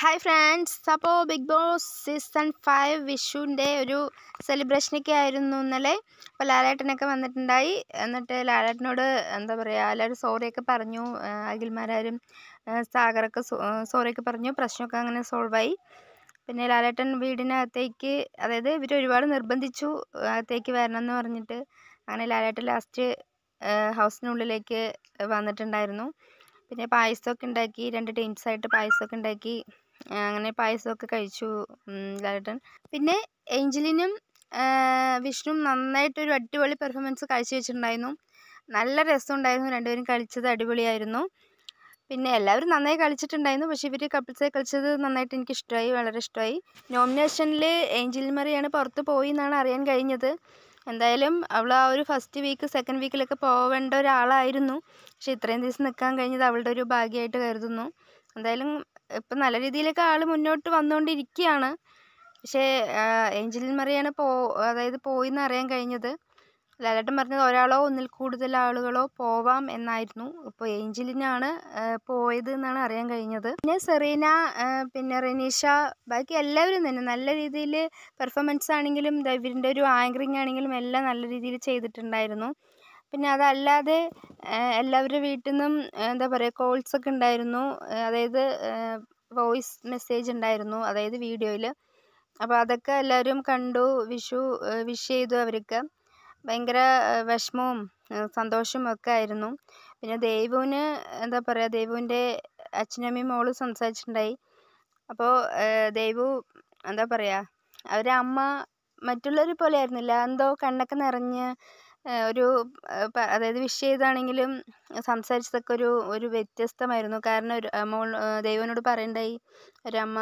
hi friends അപ്പോൾ Bigg Boss season five വിഷുവിൻ്റെ ഒരു സെലിബ്രേഷനൊക്കെ ആയിരുന്നു ഇന്നലെ അപ്പോൾ ലാലേട്ടനൊക്കെ വന്നിട്ടുണ്ടായി എന്നിട്ട് ലാലേട്ടനോട് എന്താ പറയുക എല്ലാവരും സോറിയൊക്കെ പറഞ്ഞു അഖിൽമാരാരും സാഗറൊക്കെ സോറിയൊക്കെ പറഞ്ഞു പ്രശ്നമൊക്കെ അങ്ങനെ സോൾവായി പിന്നെ ലാലേട്ടൻ വീടിനകത്തേക്ക് അതായത് ഇവർ ഒരുപാട് നിർബന്ധിച്ചു അകത്തേക്ക് വരണം എന്ന് പറഞ്ഞിട്ട് അങ്ങനെ ലാലേട്ടൻ ലാസ്റ്റ് ഹൗസിനുള്ളിലേക്ക് വന്നിട്ടുണ്ടായിരുന്നു പിന്നെ പായസമൊക്കെ ഉണ്ടാക്കി രണ്ട് ടീംസായിട്ട് പായസമൊക്കെ ഉണ്ടാക്കി അങ്ങനെ പായസമൊക്കെ കഴിച്ചു ലാലേട്ടൻ പിന്നെ ഏഞ്ചലിനും വിഷ്ണുവും നന്നായിട്ടൊരു അടിപൊളി പെർഫോമൻസ് കാഴ്ചവെച്ചിട്ടുണ്ടായിരുന്നു നല്ല രസമുണ്ടായിരുന്നു രണ്ടുപേരും കളിച്ചത് അടിപൊളിയായിരുന്നു പിന്നെ എല്ലാവരും നന്നായി കളിച്ചിട്ടുണ്ടായിരുന്നു പക്ഷേ ഇവർ കപ്പിൾസായി കളിച്ചത് നന്നായിട്ട് എനിക്ക് ഇഷ്ടമായി വളരെ ഇഷ്ടമായി നോമിനേഷനിൽ ഏഞ്ചൽ മറിയാണ് പുറത്ത് പോയി എന്നാണ് അറിയാൻ കഴിഞ്ഞത് എന്തായാലും അവൾ ആ ഒരു ഫസ്റ്റ് വീക്ക് സെക്കൻഡ് വീക്കിലൊക്കെ പോവേണ്ട ഒരാളായിരുന്നു പക്ഷേ ഇത്രയും ദിവസം നിൽക്കാൻ കഴിഞ്ഞത് അവളുടെ ഒരു ഭാഗ്യമായിട്ട് കരുതുന്നു എന്തായാലും ഇപ്പം നല്ല രീതിയിലൊക്കെ ആൾ മുന്നോട്ട് വന്നുകൊണ്ടിരിക്കുകയാണ് പക്ഷേ ഏഞ്ചലിൻ മറിയാണ് പോ അതായത് പോയി എന്ന് അറിയാൻ കഴിഞ്ഞത് ലാലേട്ടൻ പറഞ്ഞത് ഒരാളോ ഒന്നിൽ കൂടുതൽ ആളുകളോ പോവാം എന്നായിരുന്നു ഇപ്പോൾ ഏഞ്ചലിനാണ് പോയത് എന്നാണ് അറിയാൻ കഴിഞ്ഞത് പിന്നെ സെറീന പിന്നെ റെനീഷ ബാക്കി എല്ലാവരും തന്നെ നല്ല രീതിയിൽ പെർഫോമൻസ് ആണെങ്കിലും ഇവരിൻ്റെ ഒരു ആങ്കറിങ് ആണെങ്കിലും എല്ലാം നല്ല രീതിയിൽ ചെയ്തിട്ടുണ്ടായിരുന്നു പിന്നെ അതല്ലാതെ എല്ലാവരുടെ വീട്ടിൽ നിന്നും എന്താ പറയുക കോൾസ് ഒക്കെ ഉണ്ടായിരുന്നു അതായത് വോയിസ് മെസ്സേജ് ഉണ്ടായിരുന്നു അതായത് വീഡിയോയിൽ അപ്പോൾ അതൊക്കെ എല്ലാവരും കണ്ടു വിഷു വിഷ് ചെയ്തു അവർക്ക് ഭയങ്കര വിഷമവും സന്തോഷവും ഒക്കെ ആയിരുന്നു പിന്നെ ദേവുവിന് എന്താ പറയുക ദേവുവിൻ്റെ അച്ഛനമ്മയും മോളും സംസാരിച്ചിട്ടുണ്ടായി അപ്പോൾ ദേവു എന്താ പറയുക അവരെ അമ്മ മറ്റുള്ളവരെ പോലെ ആയിരുന്നില്ല എന്തോ കണ്ണൊക്കെ നിറഞ്ഞ് ഒരു അതായത് വിഷ് ചെയ്താണെങ്കിലും സംസാരിച്ചതൊക്കെ ഒരു ഒരു വ്യത്യസ്തമായിരുന്നു കാരണം ഒരു മോൾ ദേവുവിനോട് പറയുണ്ടായി ഒരമ്മ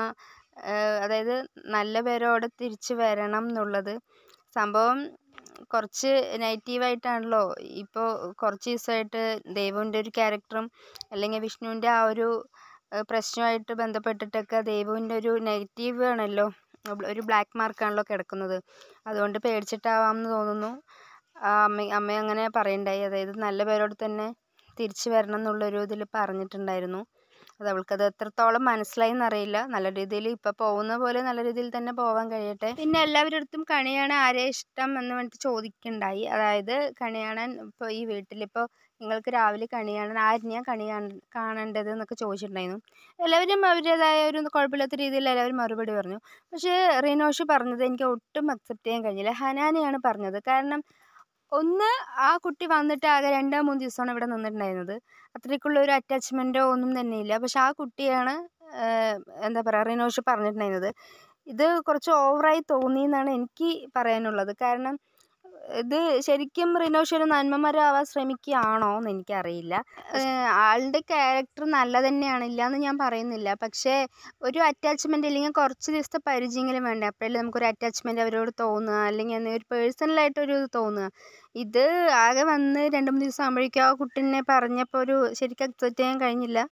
അതായത് നല്ല പേരോടെ തിരിച്ചു വരണം എന്നുള്ളത് സംഭവം കുറച്ച് നെഗറ്റീവായിട്ടാണല്ലോ ഇപ്പോൾ കുറച്ച് ദിവസമായിട്ട് ദേവുവിൻ്റെ ഒരു ക്യാരക്ടറും അല്ലെങ്കിൽ വിഷ്ണുവിൻ്റെ ആ ഒരു പ്രശ്നമായിട്ട് ബന്ധപ്പെട്ടിട്ടൊക്കെ ദേവുവിൻ്റെ ഒരു നെഗറ്റീവ് ആണല്ലോ ഒരു ബ്ലാക്ക് മാർക്കാണല്ലോ കിടക്കുന്നത് അതുകൊണ്ട് പേടിച്ചിട്ടാവാം എന്ന് തോന്നുന്നു അമ്മ അമ്മ അങ്ങനെ പറയുണ്ടായി അതായത് നല്ല പേരോട് തന്നെ തിരിച്ചു വരണം എന്നുള്ളൊരു ഇതിൽ പറഞ്ഞിട്ടുണ്ടായിരുന്നു അത് അവൾക്കത് എത്രത്തോളം മനസ്സിലായി എന്നറിയില്ല നല്ല രീതിയിൽ ഇപ്പോൾ പോകുന്ന പോലെ നല്ല രീതിയിൽ തന്നെ പോകാൻ കഴിയട്ടെ പിന്നെ എല്ലാവരുടെ അടുത്തും കണിയാണ് ആരെ ഇഷ്ടം എന്ന് പറഞ്ഞിട്ട് ചോദിക്കുന്നുണ്ടായി അതായത് കണിയാണൻ ഇപ്പോൾ ഈ വീട്ടിലിപ്പോൾ നിങ്ങൾക്ക് രാവിലെ കണി കാണാൻ ആരിനെയാണ് കണി കാണേണ്ടത് എന്നൊക്കെ ചോദിച്ചിട്ടുണ്ടായിരുന്നു എല്ലാവരും അവരുടേതായ ഒരു കുഴപ്പമില്ലാത്ത രീതിയിൽ എല്ലാവരും മറുപടി പറഞ്ഞു പക്ഷേ റീനോഷ് പറഞ്ഞത് എനിക്ക് ഒട്ടും അക്സെപ്റ്റ് ചെയ്യാൻ കഴിഞ്ഞില്ല ഹനാനെയാണ് പറഞ്ഞത് കാരണം ഒന്ന് ആ കുട്ടി വന്നിട്ട് ആകെ രണ്ടോ മൂന്ന് ദിവസമാണ് ഇവിടെ നിന്നിട്ടുണ്ടായിരുന്നത് അത്രയ്ക്കുള്ള ഒരു അറ്റാച്ച്മെൻറ്റോ ഒന്നും തന്നെയില്ല പക്ഷെ ആ കുട്ടിയാണ് എന്താ പറയുക റിനോഷ് പറഞ്ഞിട്ടുണ്ടായിരുന്നത് ഇത് കുറച്ച് ഓവറായി തോന്നി എന്നാണ് എനിക്ക് പറയാനുള്ളത് കാരണം ഇത് ശരിക്കും റിനോഷ് ഒരു നന്മമരമാവാൻ ശ്രമിക്കുകയാണോ എന്ന് എനിക്കറിയില്ല ആളുടെ ക്യാരക്ടർ നല്ല തന്നെയാണ് ഇല്ല എന്ന് ഞാൻ പറയുന്നില്ല പക്ഷേ ഒരു അറ്റാച്ച്മെൻ്റ് അല്ലെങ്കിൽ കുറച്ച് ദിവസത്തെ പരിചയമെങ്കിലും വേണ്ടേ അപ്പോഴല്ലേ നമുക്കൊരു അറ്റാച്ച്മെൻ്റ് അവരോട് തോന്നുക അല്ലെങ്കിൽ ഒരു പേഴ്സണലായിട്ടൊരു ഇത് തോന്നുക ഇത് ആകെ വന്ന് രണ്ട് മൂന്ന് ദിവസം ആകുമ്പോഴേക്കും ആ കുട്ടീനെ പറഞ്ഞപ്പോൾ ഒരു ശരിക്കും അക്സെപ്റ്റ് ചെയ്യാൻ കഴിഞ്ഞില്ല